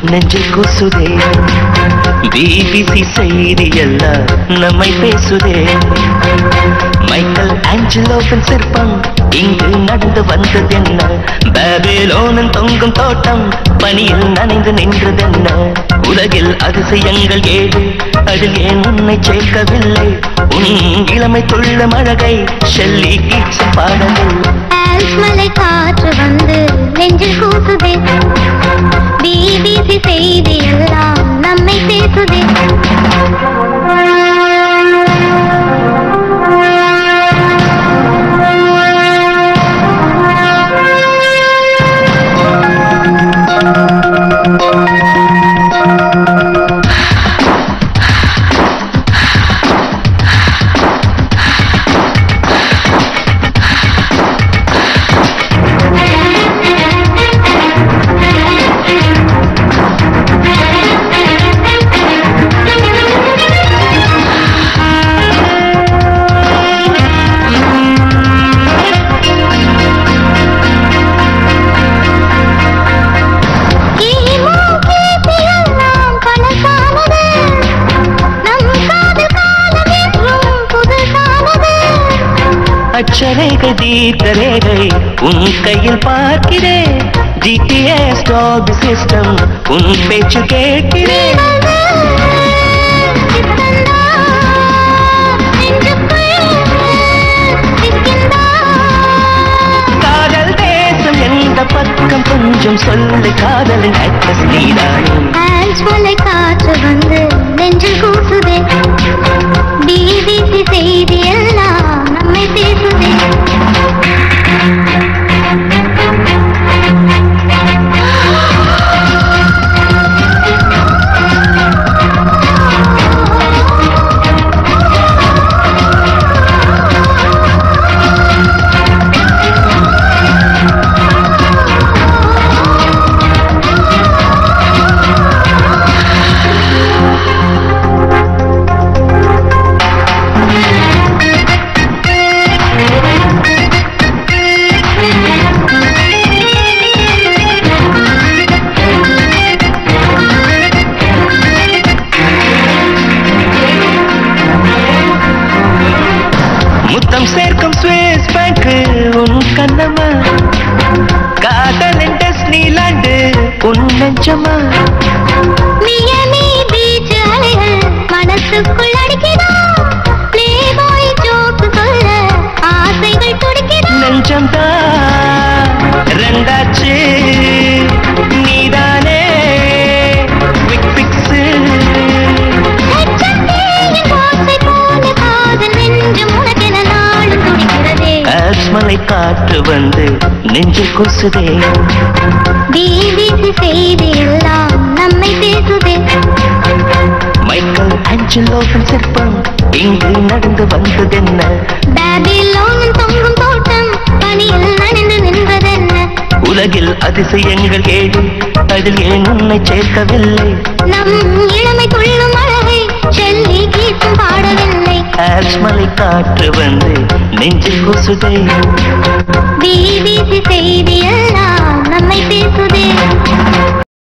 நெஞ்சில் கூசுதே பிபிசி செய்தி எல்லாம் நம்மை பேசுதே மைக்கேல் ஆஞ்சலோவின் சிற்பம் இங்கு நடந்து வந்தது என்ன பேபிலோனின் தொங்கும் தோட்டம் பனியில் நனைந்து நின்றதென்ன உலகில் அதிசயங்கள் ஏழு அதில் ஏன் உன்னை சேர்க்கவில்லை உன் இளமை துள்ள மழகை ஷெல்லி கீட்ஸும் பாடவில்லை ஆல்ப்ஸ் மலை காற்று வந்து நெஞ்சில் கூசுதே பிபிசி செய்தி எல்லாம் நம்மை பேசுதே கிமு கிபி எல்லாம் பழசானது நம் காதல் காலம் என்றும் புதுசானது அச்சரேகை தீர்க்கரேகை உன் கையில் பார்க்கிறேன் ஜிடிஎஸ் டாக் சிஸ்டம் உன் பேச்சு கேட்கிறேன் காதல் தேசம் எந்த பக்கம் கொஞ்சம் சொல்லு காதலின் அட்ரஸ் நீதானே காற்று வந்து நெஞ்சில் கூசுதே பிபிசி செய்தி எல்லாம் நம்மை பேசுதே முத்தம் சேர்க்கும் ஸ்விஸ் பேங்க் உன் கண்ணம்மா காதலின் டெஸ்னிலாண்டு உன் நெஞ்சமா மியமி பீச் அலைகள் மனசுக்குள் அடிக்கிறா பிளேபாய் ஜோக்கு சொல்ல ஆசைகள் துடிக்கிறா நெஞ்சம்தான் ரெண்டாச்சு நீதானே குவிக் பிக்ஸு ஹெச்எம்டியின் ஓசை போல காதல் நெஞ்சம் உனக்கென நாளும் துடிக்கிறதே ஆஸ்மலை காற்று வந்து நெஞ்சில் கொசுதே பிபிசி செய்தி எல்லாம் நம்மை பேசுதே மைக்கேல் ஆஞ்சலோவின் சிற்பம் இங்கு நடந்து வந்ததென்ன பேபிலோனின் தொங்கும் தோட்டம் பனியில் நனைந்து நின்றதென்ன உலகில் அதிசயங்கள் ஏழு அதில் ஏன் உன்னை சேர்க்கவில்லை நம் இளமை துள்ளும் அழகை செல்லி கீசும் பாடவில்லை ஆஸ்மலை காற்று வந்து நெஞ்சில் கொசுதே பிபிசி செய்தி எல்லாம் நம்மை பேசுதே